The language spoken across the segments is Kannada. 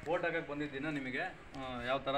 ಓಟ್ ಹಾಕಕ್ಕೆ ಬಂದಿದ್ದಿನ ನಿಮಗೆ ಯಾವ ಥರ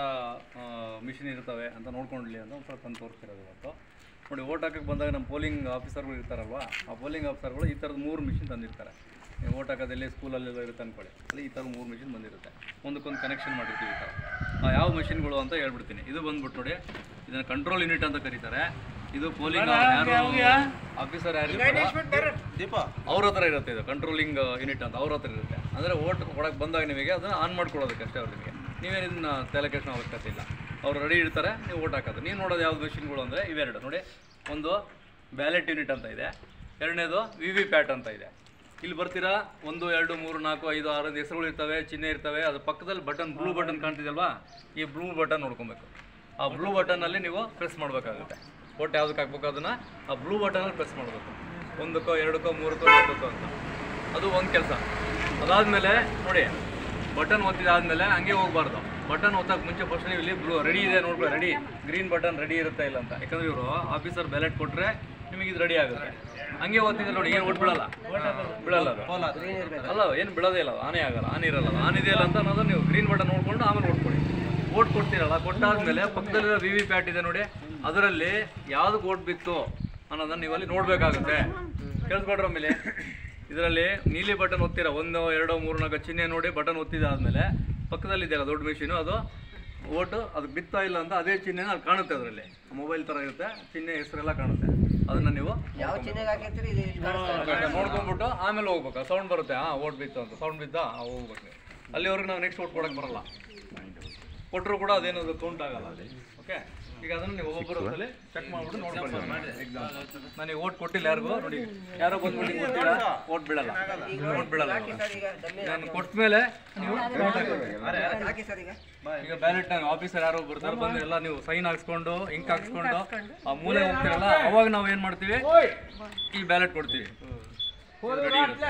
ಮಿಷಿನ್ ಇರ್ತವೆ ಅಂತ ನೋಡ್ಕೊಂಡ್ಲಿ ಅಂತ ಒಂದು ಸ್ವಲ್ಪ ತಂದು ತೋರಿಸ್ತಿರೋದು ಇವತ್ತು ನೋಡಿ ಓಟ್ ಹಾಕಕ್ಕೆ ಬಂದಾಗ ನಮ್ಮ ಪೋಲಿಂಗ್ ಆಫೀಸರ್ಗಳು ಇರ್ತಾರಲ್ವಾ ಆ ಪೋಲಿಂಗ್ ಆಫೀಸರ್ಗಳು ಈ ಥರದ ಮೂರು ಮಿಷಿನ್ ತಂದಿರ್ತಾರೆ ನೀವು ಓಟ್ ಹಾಕೋದಲ್ಲಿ ಸ್ಕೂಲಲ್ಲೆಲ್ಲ ಇರುತ್ತೆ ಅಂದ್ಕೊಳ್ಳಿ ಅಲ್ಲಿ ಈ ಥರ ಮೂರು ಮಿಷಿನ್ ಬಂದಿರುತ್ತೆ ಒಂದಕ್ಕೊಂದು ಕನೆಕ್ಷನ್ ಮಾಡಿರ್ತೀವಿ ಈ ಥರ ಆ ಯಾವ ಮಿಷಿನ್ಗಳು ಅಂತ ಹೇಳ್ಬಿಡ್ತೀನಿ ಇದು ಬಂದ್ಬಿಟ್ಟು ನೋಡಿ ಇದನ್ನು ಕಂಟ್ರೋಲ್ ಯೂನಿಟ್ ಅಂತ ಕರೀತಾರೆ ಇದು ಪೋಲಿಂಗ್ ಯಾರು ಆಫೀಸರ್ ಯಾರು ಇರ್ತಾರೋ ಅವ್ರ ಹತ್ರ ಇರುತ್ತೆ ಇದು ಕಂಟ್ರೋಲಿಂಗ್ ಯೂನಿಟ್ ಅಂತ ಅವ್ರ ಹತ್ರ ಇರುತ್ತೆ ಅಂದರೆ ಓಟ್ ಕೊಡಕ್ಕೆ ಬಂದಾಗ ನಿಮಗೆ ಅದನ್ನು ಆನ್ ಮಾಡ್ಕೊಡೋದಕ್ಕೆ ಅಷ್ಟೇ ಅವ್ರು ನಿಮಗೆ ನೀವೇನು ಇದನ್ನ ತಲೆ ಕೆಡಿಸೋ ಅವಶ್ಯಕತೆ ಇಲ್ಲ ಅವ್ರು ರೆಡಿ ಇರ್ತಾರೆ ನೀವು ಓಟ್ ಹಾಕೋದು ನೀವು ನೋಡೋದು ಯಾವ್ದು ಮೆಷಿನ್ಗಳು ಅಂದರೆ ಇವೆರಡು ನೋಡಿ ಒಂದು ಬ್ಯಾಲೆಟ್ ಯೂನಿಟ್ ಅಂತ ಇದೆ ಎರಡನೇದು ವಿ ವಿ ಪ್ಯಾಟ್ ಅಂತ ಇದೆ ಇಲ್ಲಿ ಬರ್ತೀರಾ ಒಂದು ಎರಡು ಮೂರು ನಾಲ್ಕು ಐದು ಆರು ಅಂತ ಹೆಸರುಗಳು ಇರ್ತವೆ ಚಿಹ್ನೆ ಇರ್ತವೆ ಅದು ಪಕ್ಕದಲ್ಲಿ ಬಟನ್ ಬ್ಲೂ ಬಟನ್ ಕಾಣ್ತಿದಲ್ವಾ ಈ ಬ್ಲೂ ಬಟನ್ ನೋಡ್ಕೊಬೇಕು ಆ ಬ್ಲೂ ಬಟನ್ನಲ್ಲಿ ನೀವು ಪ್ರೆಸ್ ಮಾಡಬೇಕಾಗುತ್ತೆ ಓಟ್ ಯಾವ್ದಕ್ಕೆ ಹಾಕ್ಬೇಕು ಅದನ್ನು ಆ ಬ್ಲೂ ಬಟನಲ್ಲಿ ಪ್ರೆಸ್ ಮಾಡಬೇಕು ಒಂದಕ್ಕೋ ಎರಡಕ್ಕೋ ಮೂರಕ್ಕೋ ನಾಲ್ಕಕ್ಕೋ ಅಂತ ಅದು ಒಂದು ಕೆಲಸ ಅದಾದಮೇಲೆ ನೋಡಿ ಬಟನ್ ಒತ್ತಿದಾದ್ಮೇಲೆ ಹಂಗೆ ಹೋಗ್ಬಾರ್ದು ಬಟನ್ ಒತ್ತಕ್ಕೆ ಮುಂಚೆ ಫಸ್ಟ್ ನೀವು ಇಲ್ಲಿ ಬ್ಲೂ ರೆಡಿ ಇದೆ ನೋಡ್ಬೇಕು ರೆಡಿ ಗ್ರೀನ್ ಬಟನ್ ರೆಡಿ ಇರುತ್ತಾ ಇಲ್ಲ ಅಂತ ಯಾಕಂದ್ರೆ ಇವರು ಆಫೀಸರ್ ಬ್ಯಾಲೆಟ್ ಕೊಟ್ಟರೆ ನಿಮಗೆ ಇದು ರೆಡಿ ಆಗುತ್ತೆ ಹಂಗೆ ಓದ್ತಿದ್ರೆ ನೋಡಿ ಏನು ಓಟ್ ಬಿಡಲ್ಲ ಬಿಡಲ್ಲ ಅದು ಅಲ್ಲ ಏನು ಬಿಡೋದೇ ಇಲ್ಲ ಅದು ಆನೆ ಆಗಲ್ಲ ಆನೆ ಇರಲ್ಲ ಅದು ಆನೆ ಇದೆಯಲ್ಲ ಅಂತ ಅನ್ನೋದು ನೀವು ಗ್ರೀನ್ ಬಟನ್ ನೋಡ್ಕೊಂಡು ಆಮೇಲೆ ಓಟ್ ಕೊಡಿ ಓಟ್ ಕೊಡ್ತೀರಲ್ಲ ಕೊಟ್ಟಾದ್ಮೇಲೆ ಪಕ್ಕದಲ್ಲಿರೋ ವಿ ವಿ ಪ್ಯಾಟ್ ಇದೆ ನೋಡಿ ಅದರಲ್ಲಿ ಯಾವ್ದಕ್ಕೆ ಓಟ್ ಬಿತ್ತು ಅನ್ನೋದನ್ನ ನೀವು ಅಲ್ಲಿ ನೋಡಬೇಕಾಗುತ್ತೆ ಕೇಳಿಸ್ಕೊಡ್ರ ಮೇಲೆ ಇದರಲ್ಲಿ ನೀಲಿ ಬಟನ್ ಒತ್ತೀರ ಒಂದು ಎರಡು ಮೂರು ನಾಲ್ಕು ಚಿಹ್ನೆ ನೋಡಿ ಬಟನ್ ಒತ್ತಿದಾದ್ಮೇಲೆ ಪಕ್ಕದಲ್ಲಿ ಇದೆಯಲ್ಲ ದೊಡ್ಡ ಮಿಷಿನು ಅದು ಓಟು ಅದು ಬಿತ್ತಾ ಇಲ್ಲ ಅಂತ ಅದೇ ಚಿಹ್ನೆನ ಅಲ್ಲಿ ಕಾಣುತ್ತೆ ಅದರಲ್ಲಿ ಮೊಬೈಲ್ ಥರ ಇರುತ್ತೆ ಚಿಹ್ನೆ ಹೆಸರೆಲ್ಲ ಕಾಣುತ್ತೆ ಅದನ್ನ ನೀವು ಯಾವ ಚಿಹ್ನೆಗೆ ಹಾಕಿರ್ತೀರಿ ಇದು ಇಲ್ಲಿ ಕಾಣಿಸ್ತಾ ನೋಡ್ಕೊಂಡ್ಬಿಟ್ಟು ಆಮೇಲೆ ಹೋಗ್ಬೇಕು ಸೌಂಡ್ ಬರುತ್ತೆ ಹಾಂ ಓಟ್ ಬಿತ್ತು ಅಂತ ಸೌಂಡ್ ಬಿದ್ದ ಹಾಂ ಹೋಗ್ಬೇಕು ನೀವು. ಅಲ್ಲಿವರೆಗೆ ನಾವು ನೆಕ್ಸ್ಟ್ ಓಟ್ ಕೊಡಕ್ಕೆ ಬರಲ್ಲ ಕೊಟ್ಟರು ಕೂಡ ಅದೇನದು ಕೌಂಟ್ ಆಗಲ್ಲ ಓಕೆ ಈಗ ಅದನ್ನು ನೀವು ಒಬ್ಬೊಬ್ಬರು ಹೊತ್ತಲ್ಲಿ ಚೆಕ್ ಮಾಡ್ಬಿಟ್ಟು ನೋಡ್ಕೊಂಡು ಎಕ್ಸಾಮ್ ನನಗೆ ಓಟ್ ಕೊಟ್ಟಿಲ್ಲ ಯಾರಿಗೂ ನೋಡಿ ಯಾರೋ ಬಂದ್ಬಿಟ್ಟು ಹಿಂಗ್ ಕೊಟ್ಟಿಲ್ಲ ಓಟ್ ಬಿಡಲ್ಲ ಓಟ್ ಬಿಡಲ್ಲ ಹಾಕಿ ಸರ್ ಈಗ ಡಮ್ಮಿ ನಾನು ಕೊಟ್ಟ ಮೇಲೆ ನೀವು vote ಹಾಕ್ಬೇಕು. ಹಾಕಿ ಸರ್ ಈಗ ಈಗ ಬ್ಯಾಲೆಟ್ ಆಫೀಸರ್ ಯಾರೋ ಬರ್ತಾರೆ ಬಂದು ಎಲ್ಲ ನೀವು ಸೈನ್ ಹಾಕ್ಸ್ಕೊಂಡು ಇಂಕ್ ಹಾಕ್ಸ್ಕೊಂಡು ಆ ಮೂಲೆ ಹೋಗ್ತಿರಲ್ಲ ಅವಾಗ ನಾವು ಏನು ಮಾಡ್ತೀವಿ ಈ ಬ್ಯಾಲೆಟ್ ಕೊಡ್ತೀವಿ ರೆಡಿ ಇರುತ್ತೆ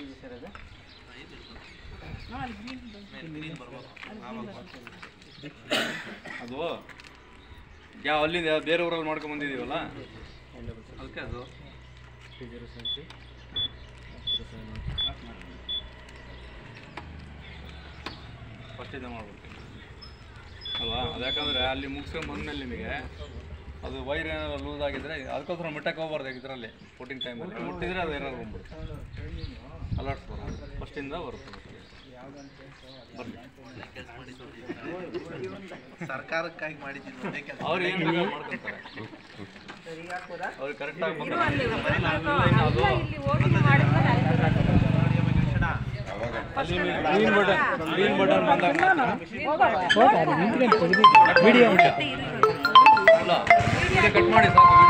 ಅದು ಯಾವ ಅಲ್ಲಿಂದ ಯಾವ ಬೇರೆ ಊರಲ್ಲಿ ಮಾಡ್ಕೊಂಡ್ ಬಂದಿದೀವಲ್ಲ ಅದಕ್ಕೆ ಅದು ಫಸ್ಟ್ ಇದೆ ಮಾಡ್ಬಿಡ್ತೀವಿ ಅಲ್ವಾ ಅದು ಯಾಕಂದ್ರೆ ಅಲ್ಲಿ ಮುಗಿಸ್ಕೊಂಡ್ ಬಂದ್ಮೇಲೆ ನಿಮಗೆ ಅದು ವೈರ್ ಏನಾದ್ರು ಲೂಸ್ ಆಗಿದ್ರೆ ಅದಕ್ಕೋಸ್ಕರ ಮುಟ್ಟಕ್ಕೆ ಹೋಗ್ಬಾರ್ದು ಇದರಲ್ಲಿ ಫೋಟಿಂಗ್ ಟೈಮಲ್ಲಿ ಮುಟ್ಟಿದ್ರೆ ಅದು ಏನಾದ್ರು ಬಂದ್ಬಿಡುತ್ತೆ ಅಲರ್ಟ್ಸ್ ಬರೋದು ಫಸ್ಟಿಂದ ಬರುತ್ತೆ ಬರಲಿ ಸರ್ಕಾರಕ್ಕಾಗಿ ಮಾಡಿದ್ದು ಒಂದೇ ಕೆಲಸ ಅವ್ರು ಏನು ಬೇಕಾದ್ರೂ ಮಾಡ್ಕೊಂತಾರೆ ಸರ್ ಈಗ ಹಾಕ್ಬೋದಾ ಅವ್ರಿಗೆ ಕರೆಕ್ಟಾಗಿ ಬಂದ್ರೆ ಅಲ್ಲಿ ಗ್ರೀನ್ ಬಟನ್ ಗ್ರೀನ್ ಬಟನ್ ಬಂದಾಗ ಅಲ್ಲ ಕಟ್ ಮಾಡಿ ಸಾಕು